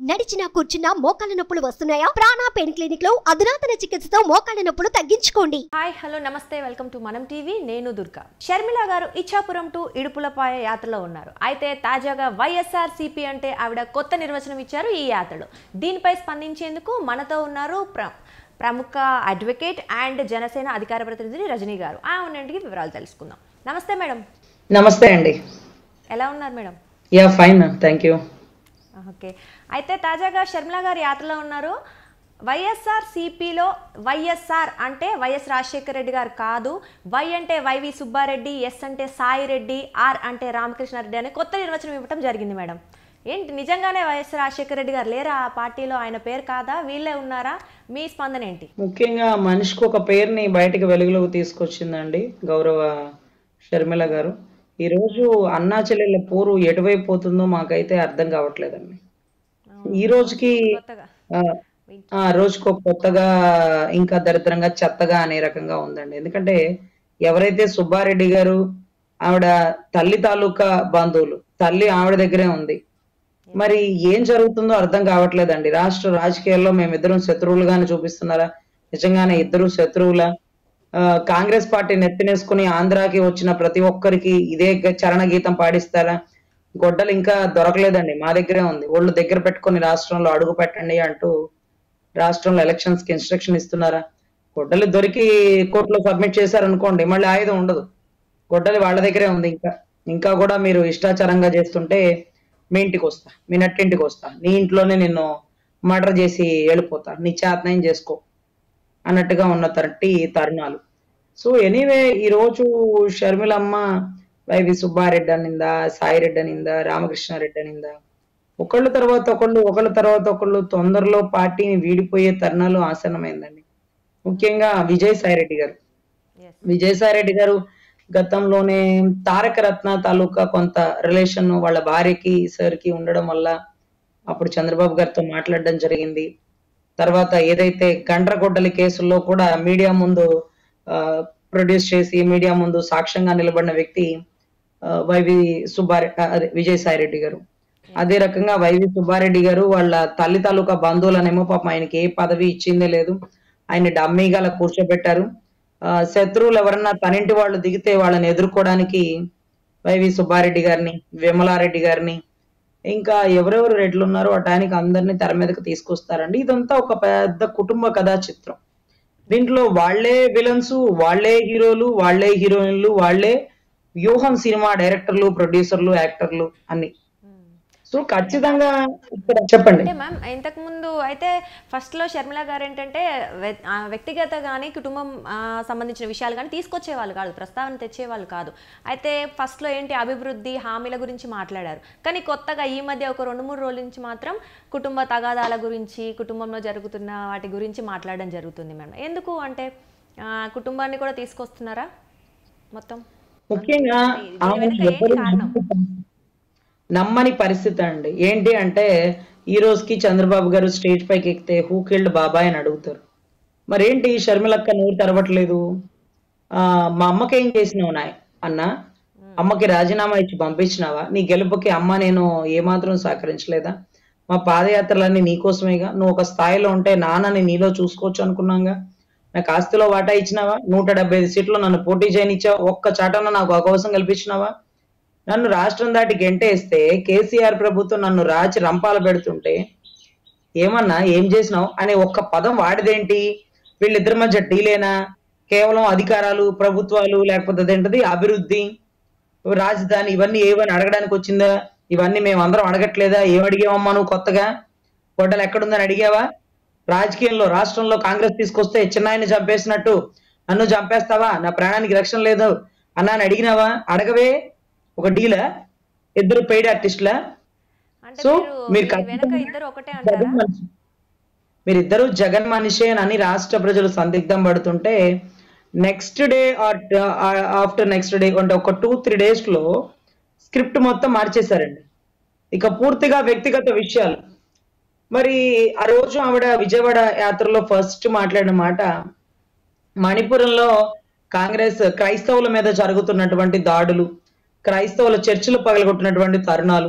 నడిచినా కూర్చున్నా మోకాళ్ళ నొప్పులు వస్తున్నాయా ప్రాణా పెయిన్ క్లినిక్ లో అధునాతన చికిత్సతో మోకాళ్ళ నొప్పులు తగ్గించుకోండి హాయ్ హలో నమస్తే వెల్కమ్ టు మనం టీవీ నేను దుర్గా షర్మిల గారు ఇచ్చాపురం టు ఇడుపులపాయ యాత్రలో ఉన్నారు అయితే తాజాగా వైఎస్ఆర్ సిపి అంటే ఆవిడ కొత్త నిర్వచనం ఇచ్చారు ఈ యాత్రలో దీనిపై స్పందించేందుకు మనతో ఉన్నారు ప్ర ప్రముఖ అడ్వకేట్ అండ్ జనసేన అధికార ప్రతినిధి రజనీ గారు ఆమె వివరాలు తెలుసుకుందాం నమస్తే మేడం నమస్తే అండి ఎలా ఉన్నారు madam ya fine thank you okay అయితే తాజాగా షర్మిల గారు యాత్రలో ఉన్నారు వైఎస్ఆర్ సిపిలో వైఎస్ఆర్ అంటే వైఎస్ రాజశేఖర రెడ్డి గారు కాదు వై అంటే వైవి సుబ్బారెడ్డి ఎస్ అంటే సాయి రెడ్డి ఆర్ అంటే రామకృష్ణారెడ్డి అనే కొత్త నిర్వచనం ఇవ్వటం జరిగింది మేడం ఏంటి నిజంగానే వైఎస్ రాజశేఖర రెడ్డి గారు లేరా ఆ పార్టీలో ఆయన పేరు కాదా వీళ్ళే ఉన్నారా మీ స్పందన ఏంటి ముఖ్యంగా మనిషికి ఒక పేరుని బయటికి వెలుగులోకి తీసుకొచ్చిందండి గౌరవ షర్మిల గారు ఈరోజు అన్నా చెల్లెళ్ళ పోరు ఎటువైపు పోతుందో మాకైతే అర్థం కావట్లేదండి ఈ రోజుకి కొత్తగా ఆ, ఆ రోజుకు ఒక కొత్తగా ఇంకా దరిద్రంగా చెత్తగా అనే రకంగా ఉందండి ఎందుకంటే ఎవరైతే సుబ్బారెడ్డి గారు ఆవిడ తల్లి తాలూకా బంధువులు తల్లి ఆవిడ దగ్గరే ఉంది మరి ఏం జరుగుతుందో అర్థం కావట్లేదండి రాష్ట్ర రాజకీయాల్లో మేమిద్దరం శత్రువులుగానే చూపిస్తున్నారా నిజంగానే ఇద్దరు శత్రువుల కాంగ్రెస్ పార్టీ నెత్తినేసుకుని ఆంధ్రాకి వచ్చిన ప్రతి ఒక్కరికి ఇదే గ- చరణ గీతం పాడిస్తారా గొడ్డలు ఇంకా దొరకలేదండి మా దగ్గరే ఉంది ఒళ్ళు దగ్గర పెట్టుకొని రాష్ట్రంలో అడుగు పెట్టండి అంటూ రాష్ట్రంలో ఎలక్షన్స్ కి ఇన్స్ట్రక్షన్ ఇస్తున్నారా గొడ్డలు దొరికి కోర్టులో సబ్మిట్ చేశారనుకోండి మళ్ళీ ఆయుధం ఉండదు గొడ్డలి వాళ్ళ దగ్గరే ఉంది ఇంకా ఇంకా కూడా మీరు ఇష్టాచారంగా చేస్తుంటే మీ ఇంటికి వస్తా మీ నట్టింటికి వస్తా నీ ఇంట్లోనే నిన్ను మర్డర్ చేసి వెళ్ళిపోతా నీ చేతనయం చేసుకో అన్నట్టుగా ఉన్న తరటి తరుణాలు సో ఎనీవే ఈ రోజు షర్మిలమ్మ వైవి సుబ్బారెడ్డి అనిందా సాయిరెడ్డి అనిందా రామకృష్ణారెడ్డి అనిందా ఒకళ్ళ తర్వాత ఒకళ్ళు ఒకళ్ళ తర్వాత ఒకళ్ళు తొందరలో పార్టీని వీడిపోయే తరుణాలు ఆసన్నమైందండి ముఖ్యంగా విజయసాయి రెడ్డి గారు ఎస్ విజయసాయి రెడ్డి గారు గతంలోనే తారక రత్న తాలూకా కొంత రిలేషన్ వాళ్ళ భార్యకి సార్ కి ఉండడం వల్ల అప్పుడు చంద్రబాబు గారితో మాట్లాడడం జరిగింది తర్వాత ఏదైతే గండ్రగొడ్డలి కేసుల్లో కూడా మీడియా ముందు ప్రొడ్యూస్ చేసి మీడియా ముందు సాక్ష్యంగా నిలబడిన వ్యక్తి ఆ, వైవి సుబ్బారెడ్డి అదే విజయసాయి రెడ్డి గారు అదే రకంగా వైవి సుబ్బారెడ్డి గారు వాళ్ళ తల్లి తాలూకా బంధువులనేమో పాపం ఆయనకి ఏ పదవి ఇచ్చిందే లేదు ఆయన డమ్మీగా అలా కూర్చోబెట్టారు ఆ, శత్రువులు ఎవరన్నా తనింటి వాళ్ళు దిగితే వాళ్ళని ఎదుర్కోవడానికి వైవి సుబ్బారెడ్డి గారిని విమలారెడ్డి గారిని ఇంకా ఎవరెవరు రెడ్లు ఉన్నారో అటానికి అందరినీ తెర మీదకి తీసుకొస్తారండి ఇదంతా ఒక పెద్ద కుటుంబ కథా చిత్రం దీంట్లో వాళ్ళే విలన్స్ వాళ్ళే హీరోలు వాళ్ళే హీరోయిన్లు వాళ్ళే వ్యూహం సినిమా డైరెక్టర్లు ప్రొడ్యూసర్లు యాక్టర్లు అన్ని సో ఖచ్చితంగా ఇక్కడ చెప్పండి అంటే మ్యామ్ ఇంతకు ముందు అయితే ఫస్ట్ లో షర్మిల గారు ఏంటంటే వ్య- ఆ వ్యక్తిగత కానీ కుటుంబం ఆ, సంబంధించిన విషయాలు కానీ తీసుకొచ్చేవాళ్ళు కాదు ప్రస్తావన తెచ్చేవాళ్ళు కాదు అయితే ఫస్ట్ లో ఏంటి అభివృద్ధి హామీల గురించి మాట్లాడారు కానీ కొత్తగా ఈ మధ్య ఒక రెండు మూడు రోజుల నుంచి మాత్రం కుటుంబ తగాదాల గురించి కుటుంబంలో జరుగుతున్న వాటి గురించి మాట్లాడడం జరుగుతుంది మేడం ఎందుకు అంటే ఆ, కుటుంబాన్ని కూడా తీసుకొస్తున్నారా మొత్తం ముఖ్యంగా దీని ఆమె వెనుక ఏంటి ఎవరు కారణం? నమ్మని పరిస్థితి అండి ఏంటి అంటే ఈ రోజుకి చంద్రబాబు గారు స్టేజ్ పైకి ఎక్కితే హూ కిల్డ్ బాబాయ్ అని అడుగుతారు మరేంటి షర్మిలక్క నోరు తెరవట్లేదు ఆ మా అమ్మకి ఏం చేసినావు నాయ్ అన్న అమ్మకి రాజీనామా ఇచ్చి పంపించినావా నీ గెలుపుకి అమ్మ నేను ఏమాత్రం సహకరించలేదా మా పాదయాత్రలన్నీ నీకోసమేగా నువ్వు ఒక స్థాయిలో ఉంటే నాన్నని నీలో చూసుకోవచ్చు అనుకున్నాగా నాకు ఆస్తిలో వాటా ఇచ్చినావా నూట డెబ్బై ఐదు సీట్లు నన్ను పోటీ చేయనిచ్చావా ఒక్క చాటన నాకు అవకాశం కల్పించినావా నన్ను రాష్ట్రం దాటి గెంటేస్తే కేసీఆర్ ప్రభుత్వం నన్ను రాచి రంపాలు పెడుతుంటే ఏమన్నా ఏం చేసినావు అనే ఒక్క పదం వాడిదేంటి వీళ్ళిద్దరి మధ్య డీలేనా కేవలం అధికారాలు ప్రభుత్వాలు లేకపోతే అదేంటది అభివృద్ధి రాజధాని ఇవన్నీ ఏవని అడగడానికి వచ్చిందా ఇవన్నీ మేము అందరం అడగట్లేదా ఏం అడిగావమ్మా నువ్వు కొత్తగా గొడ్డలు ఎక్కడుందని అడిగావా రాజకీయంలో రాష్ట్రంలో కాంగ్రెస్ తీసుకొస్తే చిన్నాయన్ని చంపేసినట్టు నన్ను చంపేస్తావా నా ప్రాణానికి రక్షణ లేదు అన్నా అని అడిగినావా అడగవే ఒక డీలా ఇద్దరు పెయిడ్ ఆర్టిస్టులా అంటే సో మీరు మీరు ఈ వెనక ఖచ్చితంగా ఇద్దరు ఒకటే అంటారా జగన్ మనిషి. మీరిద్దరు జగన్ మనిషే అని రాష్ట్ర ప్రజలు సందిగ్ధం పడుతుంటే next day after next day అంటే ఒక టూ త్రీ డేస్ లో స్క్రిప్ట్ మొత్తం మార్చేశారండి ఇక పూర్తిగా వ్యక్తిగత విషయాలు మరి ఆ రోజు ఆవిడ విజయవాడ యాత్రలో ఫస్ట్ మాట్లాడిన మాట మణిపురంలో కాంగ్రెస్ క్రైస్తవుల మీద జరుగుతున్నటువంటి దాడులు క్రైస్తవుల చర్చిలు పగలగొట్టినటువంటి తరుణాలు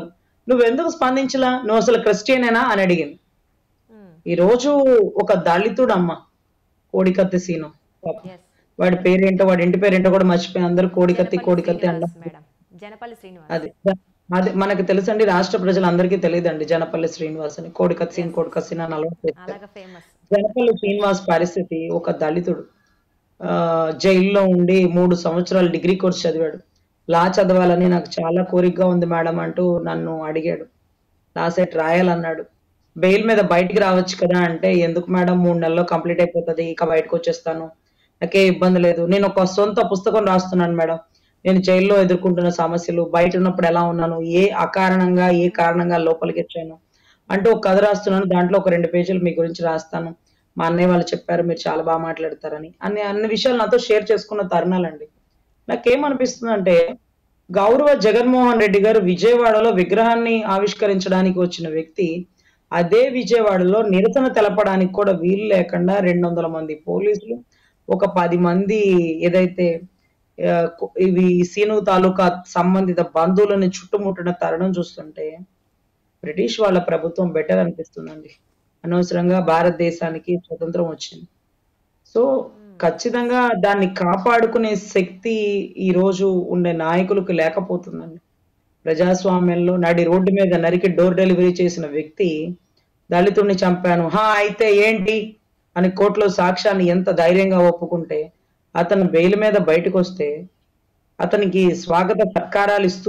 నువ్వెందుకు స్పందించలా నువ్వు అసలు క్రిస్టియనేనా అని అడిగింది ఉమ్, ఈ రోజు ఒక దళితుడు అమ్మ కోడికత్తి సీను పాపం. yes. వాడి పేరేంటో వాడి ఇంటి పేరేంటో కూడా మర్చిపోయి అందరూ కోడికత్తి జనపల్లి కోడికత్తి అండ శ్రీనివాస్ మేడం జనపల్లి శ్రీనివాస్ అది అది మనకు తెలుసండి రాష్ట్ర ప్రజలందరికీ తెలియదండి జనపల్లి శ్రీనివాస్ అని కోడికత్తి సీన్ కోడికత్తి సీన్ అని అలవాటు చేస్తారు అలాగా ఫేమస్ జనపల్లి శ్రీనివాస్ పరిస్థితి ఒక దళితుడు ఆ జైల్లో ఉండి మూడు సంవత్సరాలు డిగ్రీ కోర్స్ చదివాడు లా చదవాలని నాకు చాలా కోరికగా ఉంది మేడం అంటూ నన్ను అడిగాడు లా సెట్ రాయాలన్నాడు బెయిల్ మీద బయటికి రావచ్చు కదా అంటే ఎందుకు మేడం మూడు నెలల్లో కంప్లీట్ అయిపోతుంది ఇక బయటకు వచ్చేస్తాను నాకే ఇబ్బంది లేదు నేను ఒక సొంత పుస్తకం రాస్తున్నాను మేడం నేను జైల్లో ఎదుర్కొంటున్న సమస్యలు బయట ఉన్నప్పుడు ఎలా ఉన్నాను ఏ అకారణంగా ఏ కారణంగా లోపలికి వచ్చాను అంటూ ఒక కథ రాస్తున్నాను దాంట్లో ఒక రెండు పేజీలు మీ గురించి రాస్తాను మా అన్నయ్య వాళ్ళు చెప్పారు మీరు చాలా బాగా మాట్లాడతారని అన్ని అన్ని విషయాలు నాతో షేర్ చేసుకున్న తరుణాలండి నాకేమనిపిస్తుందంటే గౌరవ జగన్మోహన్ రెడ్డి గారు విజయవాడలో విగ్రహాన్ని ఆవిష్కరించడానికి వచ్చిన వ్యక్తి అదే విజయవాడలో నిరసన తెలపడానికి కూడా వీలు లేకుండా రెండు వందల మంది పోలీసులు ఒక పది మంది ఏదైతే ఆ, కు- ఇవి సీను తాలూకా సంబంధిత బంధువులను చుట్టుముట్టిన తరుణం చూస్తుంటే బ్రిటిష్ వాళ్ళ ప్రభుత్వం బెటర్ అనిపిస్తుందండి అనవసరంగా భారతదేశానికి స్వతంత్రం వచ్చింది సో ఖచ్చితంగా దాన్ని కాపాడుకునే శక్తి ఈ రోజు ఉండే నాయకులకు లేకపోతుందండి ప్రజాస్వామ్యంలో నడి రోడ్డు మీద నరికి డోర్ డెలివరీ చేసిన వ్యక్తి దళితుడిని చంపాను హా అయితే ఏంటి అని కోర్టులో సాక్ష్యాన్ని ఎంత ధైర్యంగా ఒప్పుకుంటే అతను బెయిల్ మీద బయటకు వస్తే అతనికి స్వాగత సత్కారాలు ఇస్తూ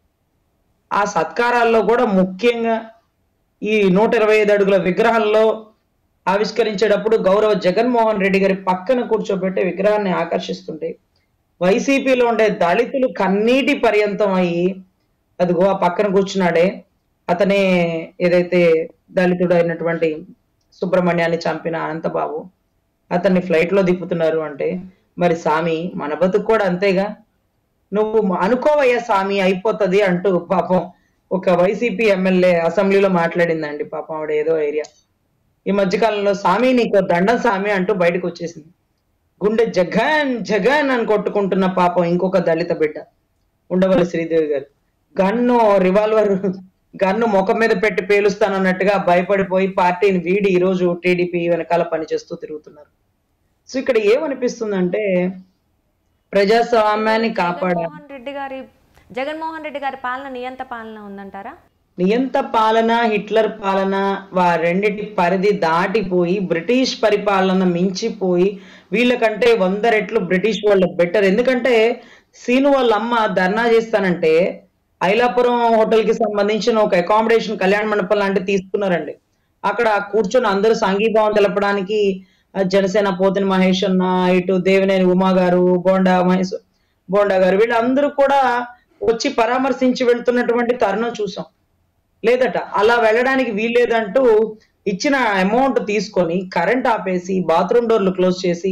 ఆ సత్కారాల్లో కూడా ముఖ్యంగా ఈ నూట ఇరవై ఐదు అడుగుల విగ్రహాల్లో ఆవిష్కరించేటప్పుడు గౌరవ జగన్మోహన్ రెడ్డి గారి పక్కన కూర్చోబెట్టే విగ్రహాన్ని ఆకర్షిస్తుంటే వైసీపీలో ఉండే దళితులు కన్నీటి పర్యంతం అయ్యి అదిగో ఆ పక్కన కూర్చున్నాడే అతనే ఏదైతే దళితుడు అయినటువంటి సుబ్రహ్మణ్యాన్ని చంపిన అనంతబాబు అతన్ని ఫ్లైట్ లో దిప్పుతున్నారు అంటే మరి సామి మన బతుకు కూడా అంతేగా నువ్వు అనుకోవయ్యా సామి అయిపోతది అంటూ పాపం ఒక వైసీపీ ఎమ్మెల్యే అసెంబ్లీలో మాట్లాడిందండి పాపం ఆవిడ ఏదో ఏరియా ఈ మధ్యకాలంలో సామి నీకు దండం సామి అంటూ బయటకు వచ్చేసింది గుండె జగన్ జగన్ అని కొట్టుకుంటున్న పాపం ఇంకొక దళిత బిడ్డ ఉండవల్లి శ్రీదేవి గారు గన్ను రివాల్వర్ గన్ను ముఖం మీద పెట్టి పేలుస్తానన్నట్టుగా భయపడిపోయి పార్టీని వీడి ఈ రోజు టీడీపీ వెనకాల పనిచేస్తూ తిరుగుతున్నారు సో ఇక్కడ ఏమనిపిస్తుందంటే ప్రజాస్వామ్యాన్ని కాపాడ జగన్మోహన్ రెడ్డి గారి జగన్మోహన్ రెడ్డి గారి పాలన నియంత పాలన ఉందంటారా నియంత పాలన హిట్లర్ పాలన వా రెండిటి పరిధి దాటిపోయి బ్రిటిష్ పరిపాలన మించిపోయి వీళ్ళకంటే వంద రెట్లు బ్రిటిష్ వాళ్ళ బెటర్ ఎందుకంటే సీను వాళ్ళ అమ్మ ధర్నా చేస్తానంటే ఐలాపురం హోటల్ కి సంబంధించిన ఒక అకామిడేషన్ కళ్యాణ మండపం లాంటివి తీసుకున్నారండి అక్కడ కూర్చొని అందరూ సంఘీభావం తెలపడానికి ఆ, జనసేన పోతిన మహేష్ అన్న ఇటు దేవినేని ఉమా గారు బోండా మహేష్ బోండా గారు వీళ్ళందరూ కూడా వచ్చి పరామర్శించి వెళ్తున్నటువంటి తరుణం చూసాం లేదట అలా వెళ్ళడానికి వీల్లేదంటూ ఇచ్చిన అమౌంట్ తీసుకొని కరెంట్ ఆపేసి బాత్రూమ్ డోర్లు క్లోజ్ చేసి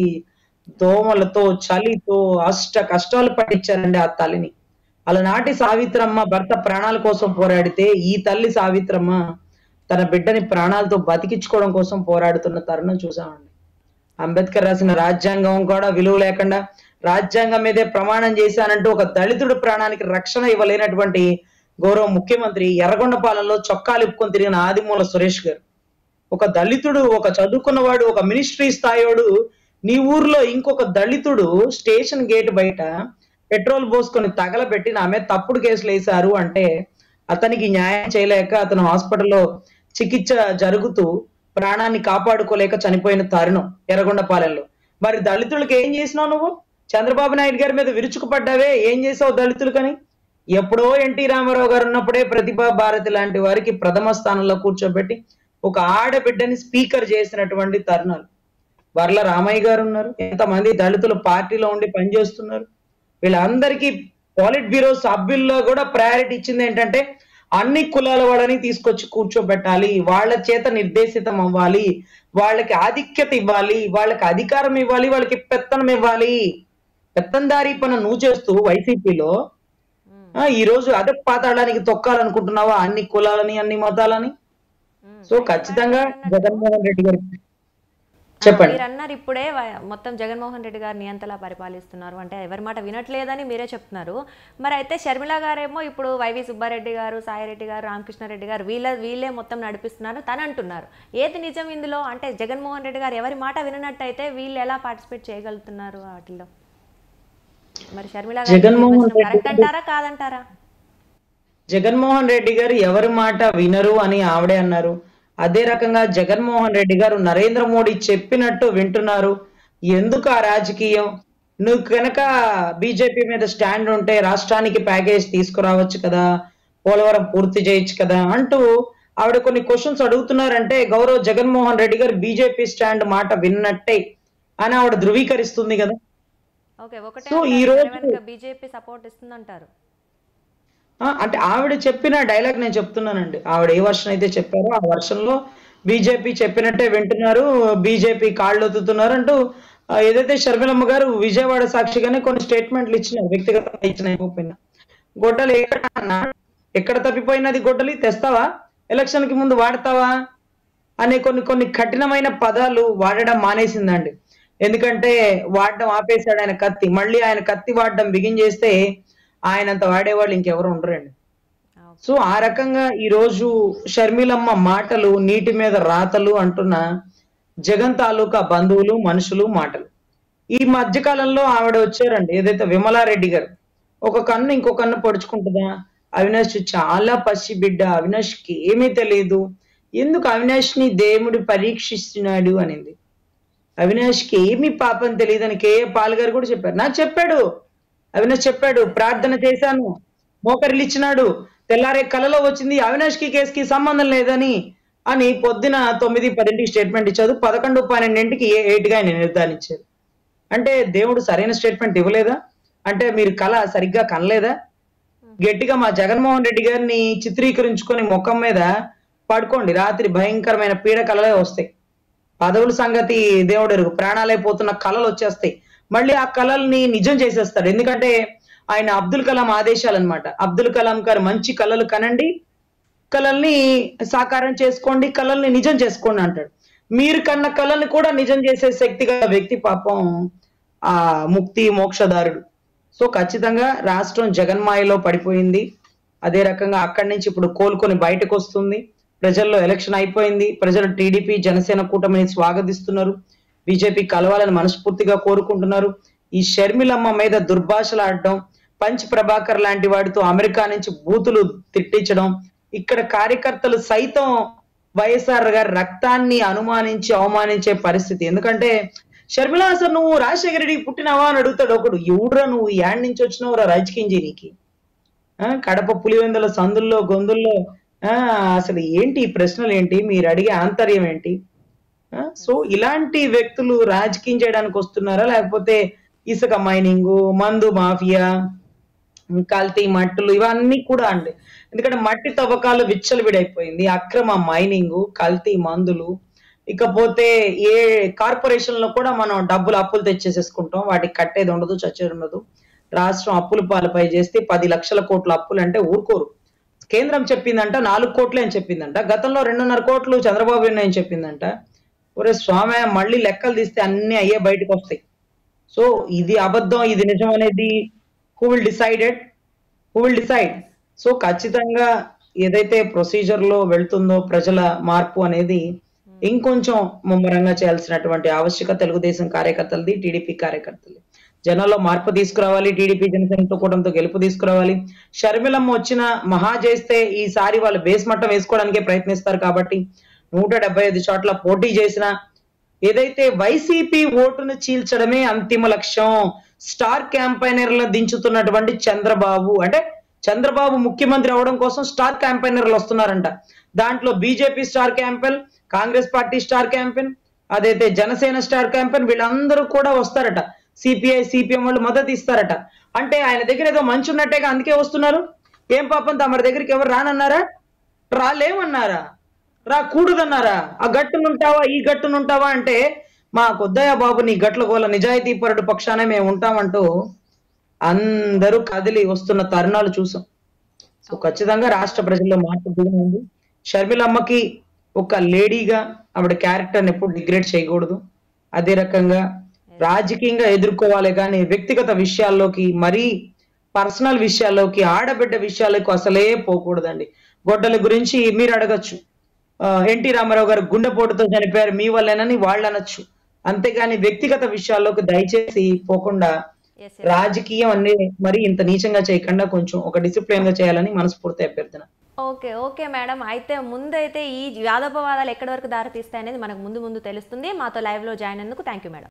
దోమలతో చలితో అష్ట కష్టాలు పట్టించారండి ఆ తల్లిని అలనాటి సావిత్రమ్మ భర్త ప్రాణాల కోసం పోరాడితే ఈ తల్లి సావిత్రమ్మ తన బిడ్డని ప్రాణాలతో బతికించుకోవడం కోసం పోరాడుతున్న తరుణం చూసామండి అంబేద్కర్ రాసిన రాజ్యాంగం కూడా విలువ లేకుండా రాజ్యాంగం మీదే ప్రమాణం చేశానంటూ ఒక దళితుడు ప్రాణానికి రక్షణ ఇవ్వలేనటువంటి గౌరవ ముఖ్యమంత్రి ఎర్రగొండపాలెంలో చొక్కాలు ఇప్పుకొని తిరిగిన ఆదిమూల సురేష్ గారు ఒక దళితుడు ఒక చదువుకున్నవాడు ఒక మినిస్ట్రీ స్థాయోడు నీ ఊర్లో ఇంకొక దళితుడు స్టేషన్ గేట్ బయట పెట్రోల్ పోసుకొని తగలబెట్టి నా మీద తప్పుడు కేసులు వేశారు అంటే అతనికి న్యాయం చేయలేక అతను హాస్పిటల్లో చికిత్స జరుగుతూ ప్రాణాన్ని కాపాడుకోలేక చనిపోయిన తరుణం ఎర్రగొండపాలెంలో మరి దళితులకు ఏం చేసినావు నువ్వు చంద్రబాబు నాయుడు గారి మీద విరుచుకుపడ్డావే ఏం చేసావు దళితులకని ఎప్పుడో ఎన్టీ రామారావు గారు ఉన్నప్పుడే ప్రతిభా భారతి లాంటి వారికి ప్రథమ స్థానంలో కూర్చోబెట్టి ఒక ఆడబిడ్డని స్పీకర్ చేసినటువంటి తరుణాలు వర్ల రామయ్య గారు ఉన్నారు ఎంతమంది దళితులు పార్టీలో ఉండి పనిచేస్తున్నారు వీళ్ళందరికీ పాలిట్ బ్యూరో సభ్యుల్లో కూడా ప్రయారిటీ ఇచ్చింది ఏంటంటే అన్ని కులాల వాళ్ళని తీసుకొచ్చి కూర్చోబెట్టాలి వాళ్ళ చేత నిర్దేశితం అవ్వాలి వాళ్ళకి ఆధిక్యత ఇవ్వాలి వాళ్ళకి అధికారం ఇవ్వాలి వాళ్ళకి పెత్తనం ఇవ్వాలి పెత్తందారీ పని నువ్వు చేస్తూ వైసీపీలో ఆ, ఈ రోజు అదే పాతాళానికి తొక్కాలనుకుంటున్నావా అన్ని కులాలని అన్ని మతాలని సో ఖచ్చితంగా జగన్మోహన్ రెడ్డి గారి చెప్పండి మీరు అన్నారు ఇప్పుడే వ- మొత్తం జగన్మోహన్ రెడ్డి గారు నియంతలా పరిపాలిస్తున్నారు అంటే ఎవరి మాట వినట్లేదని మీరే చెప్తున్నారు మరి అయితే షర్మిల గారేమో ఇప్పుడు వైవి సుబ్బారెడ్డి గారు సాయిరెడ్డి గారు రామకృష్ణారెడ్డి గారు వీళ్ళ వీళ్ళే మొత్తం నడిపిస్తున్నారు తను అంటున్నారు ఏది నిజం ఇందులో అంటే జగన్మోహన్ రెడ్డి గారు ఎవరి మాట విననట్టయితే వీళ్ళు ఎలా పార్టిసిపేట్ చేయగలుగుతున్నారు వాటిల్లో మరి షర్మిల జగన్మోహన్ గారు రెడ్డి కరెక్ట్ అంటారా కాదంటారా జగన్మోహన్ రెడ్డి గారు ఎవరి మాట వినరు అని ఆవిడే అన్నారు అదే రకంగా జగన్మోహన్ రెడ్డి గారు నరేంద్ర మోడీ చెప్పినట్టు వింటున్నారు ఎందుకు ఆ రాజకీయం నువ్వు కనుక బీజేపీ మీద స్టాండ్ ఉంటే రాష్ట్రానికి ప్యాకేజ్ తీసుకురావచ్చు కదా పోలవరం పూర్తి చేయొచ్చు కదా అంటూ ఆవిడ కొన్ని క్వశ్చన్స్ అడుగుతున్నారంటే గౌరవ్ జగన్మోహన్ రెడ్డి గారు బీజేపీ స్టాండ్ మాట విన్నట్టే అని ఆవిడ ధృవీకరిస్తుంది కదా ఓకే ఒకటే సో ఈ రోజు బీజేపీ సపోర్ట్ ఇస్తుందంటారు ఆ, అంటే ఆవిడ చెప్పిన డైలాగ్ నేను చెప్తున్నానండి ఆవిడ ఏ వర్షన్ అయితే చెప్పారో ఆ వర్షన్ లో బీజేపీ చెప్పినట్టే వింటున్నారు బీజేపీ కాళ్ళు ఒత్తుతున్నారు అంటూ ఆ, ఏదైతే షర్మిలమ్మ గారు విజయవాడ సాక్షిగానే కొన్ని స్టేట్మెంట్లు ఇచ్చిన వ్యక్తిగతంగా ఇచ్చిన ఇవ్వకపోయినా గొడ్డలి ఎక్కడ అన్నా? ఎక్కడ తప్పిపోయినది గొడ్డలి తెస్తావా ఎలక్షన్ కి ముందు వాడతావా అనే కొన్ని కొన్ని కఠినమైన పదాలు వాడడం మానేసిందండి ఎందుకంటే వాడడం ఆపేశాడు ఆయన కత్తి మళ్ళీ ఆయన కత్తి వాడడం బిగిన్ చేస్తే ఆయనంత వాడేవాళ్ళు ఇంకెవరు ఉండరండి సో ఆ రకంగా ఈ రోజు షర్మిలమ్మ మాటలు నీటి మీద రాతలు అంటున్న జగన్ తాలూకా బంధువులు మనుషులు మాటలు ఈ మధ్య కాలంలో ఆవిడ వచ్చారండి ఏదైతే విమలారెడ్డి గారు ఒక కన్ను ఇంకో కన్ను పొడుచుకుంటుందా అవినాష్ చాలా పసి బిడ్డ అవినాష్కి ఏమీ తెలియదు ఎందుకు అవినాష్ ని దేవుడు పరీక్షిస్తున్నాడు అనింది అవినాష్కి ఏమీ పాపం తెలియదని కేఏ పాల్ గారు కూడా చెప్పారు నాకు చెప్పాడు అవినాష్ చెప్పాడు ప్రార్థన చేశాను మోకరిలు ఇచ్చినాడు తెల్లారే కలలో వచ్చింది అవినాష్ కి కేసుకి సంబంధం లేదని అని పొద్దున తొమ్మిది పదింటికి స్టేట్మెంట్ ఇచ్చారు పదకొండు పన్నెండింటికి ఏ ఎయిట్ గా ఆయన నిర్ధారించారు అంటే దేవుడు సరైన స్టేట్మెంట్ ఇవ్వలేదా అంటే మీరు కళ సరిగ్గా కనలేదా గట్టిగా మా జగన్మోహన్ రెడ్డి గారిని చిత్రీకరించుకొని ముఖం మీద పడుకోండి రాత్రి భయంకరమైన పీడ కళలే వస్తాయి పదవుల సంగతి దేవుడు ఎరుగు ప్రాణాలైపోతున్న కళలు వచ్చేస్తాయి మళ్ళీ ఆ కళల్ని నిజం చేసేస్తాడు ఎందుకంటే ఆయన అబ్దుల్ కలాం ఆదేశాలు అనమాట అబ్దుల్ కలాం గారు మంచి కళలు కనండి కళల్ని సాకారం చేసుకోండి కళల్ని నిజం చేసుకోండి అంటాడు మీరు కన్న కళల్ని కూడా నిజం చేసే శక్తి గల వ్యక్తి పాపం ఆ ముక్తి మోక్షదారుడు సో ఖచ్చితంగా రాష్ట్రం జగన్మాయలో పడిపోయింది అదే రకంగా అక్కడి నుంచి ఇప్పుడు కోలుకొని బయటకు వస్తుంది ప్రజల్లో ఎలక్షన్ అయిపోయింది ప్రజలు టీడీపీ జనసేన కూటమిని స్వాగతిస్తున్నారు బీజేపీ కలవాలని మనస్ఫూర్తిగా కోరుకుంటున్నారు ఈ షర్మిలమ్మ మీద దుర్భాషలాడడం పంచ్ ప్రభాకర్ లాంటి వాడితో అమెరికా నుంచి బూతులు తిట్టించడం ఇక్కడ కార్యకర్తలు సైతం వైఎస్ఆర్ గారి రక్తాన్ని అనుమానించి అవమానించే పరిస్థితి ఎందుకంటే షర్మిల అసలు నువ్వు రాజశేఖర రెడ్డికి పుట్టినావా అని అడుగుతాడు ఒకడు ఎవడురా నువ్వు యాడ్ నుంచి వచ్చినావురా రాజకీయం చేయనీకి ఆ, కడప పులివెందుల సందుల్లో గొంతుల్లో ఆ, అసలు ఏంటి ఈ ప్రశ్నలు ఏంటి మీరు అడిగే ఆంతర్యం ఏంటి ఆ, సో ఇలాంటి వ్యక్తులు రాజకీయం చేయడానికి వస్తున్నారా లేకపోతే ఇసుక మైనింగ్ మందు మాఫియా కల్తీ మట్టులు ఇవన్నీ కూడా అండి ఎందుకంటే మట్టి తవ్వకాలు విచ్చలవిడైపోయింది అక్రమ మైనింగ్ కల్తీ మందులు ఇకపోతే ఏ కార్పొరేషన్ లో కూడా మనం డబ్బులు అప్పులు తెచ్చేసేసుకుంటాం వాటికి కట్టేది ఉండదు చచ్చేది ఉండదు రాష్ట్రం అప్పుల పాలపై చేస్తే పది లక్షల కోట్ల అప్పులు అంటే ఊరుకోరు కేంద్రం చెప్పిందంట నాలుగు కోట్లే అని చెప్పిందంట గతంలో రెండున్నర కోట్లు చంద్రబాబు అని చెప్పిందంట ఒరే స్వామి మళ్ళీ లెక్కలు తీస్తే అన్ని అయ్యే బయటకు వస్తాయి సో ఇది అబద్ధం ఇది నిజం అనేది who will decided who will decide so ఖచ్చితంగా ఏదైతే ప్రొసీజర్ లో వెళ్తుందో ప్రజల మార్పు అనేది ఇంకొంచెం ముమ్మరంగా చేయాల్సినటువంటి ఆవశ్యకత తెలుగుదేశం కార్యకర్తలది టీడీపీ కార్యకర్తలది జనాల్లో మార్పు తీసుకురావాలి టీడీపీ జనసేనతో కూటమితో గెలుపు తీసుకురావాలి షర్మిలమ్మ వచ్చిన మహా చేస్తే ఈసారి వాళ్ళు బేస్ మట్టం వేసుకోవడానికే ప్రయత్నిస్తారు కాబట్టి నూట డెబ్బై ఐదు చోట్ల పోటీ చేసిన ఏదైతే వైసీపీ ఓటును చీల్చడమే అంతిమ లక్ష్యం స్టార్ క్యాంపైనర్లను దించుతున్నటువంటి చంద్రబాబు అంటే చంద్రబాబు ముఖ్యమంత్రి అవడం కోసం స్టార్ క్యాంపైనర్లు వస్తున్నారంట దాంట్లో BJP star campaign Congress party star campaign అదైతే జనసేన స్టార్ క్యాంపెయిన్ వీళ్ళందరూ కూడా వస్తారట సిపిఐ సిపిఎం వాళ్ళు మద్దతు ఇస్తారట అంటే ఆయన దగ్గర ఏదో మంచి ఉన్నట్టేగా అందుకే వస్తున్నారు ఏం పాపం తమరి దగ్గరికి ఎవరు రానన్నారా రాలేమన్నారా రా కూడదన్నారా ఆ గట్టునుంటావా ఈ గట్టునుంటావా అంటే మా కొద్దయ్య బాబు నీ గట్ల గోల నిజాయితీ పరుడు పక్షానే మేము ఉంటామంటూ అందరూ కదిలి వస్తున్న తరుణాలు చూసాం సో ఖచ్చితంగా రాష్ట్ర ప్రజల్లో మార్పు దిగిన ఉంది షర్మిలమ్మకి ఒక లేడీగా ఆవిడ క్యారెక్టర్ని ఎప్పుడు డిగ్రేడ్ చేయకూడదు అదే రకంగా రాజకీయంగా ఎదుర్కోవాలి కానీ వ్యక్తిగత విషయాల్లోకి మరీ పర్సనల్ విషయాల్లోకి ఆడబిడ్డ విషయాలకు అసలే పోకూడదండి గొడ్డల గురించి మీరు అడగచ్చు ఆ, ఎన్టీ రామారావు గారు గుండెపోటుతో చనిపోయారు మీ వల్లేనని వాళ్ళు అనొచ్చు అంతేగాని వ్యక్తిగత విషయాల్లోకి దయచేసి పోకుండా ఎస్ రాజకీయం అన్ని మరి ఇంత నీచంగా చేయకుండా కొంచెం ఒక డిసిప్లిన్ గా చేయాలని మనస్ఫూర్తి అభ్యర్థన ఓకే ఓకే మేడం అయితే ముందైతే ఈ వాదోపవాదాలు ఎక్కడి వరకు దారి తీస్తాయనేది మనకు ముందు ముందు తెలుస్తుంది మాతో లైవ్లో జాయిన్ అయినందుకు థ్యాంక్ యూ మేడం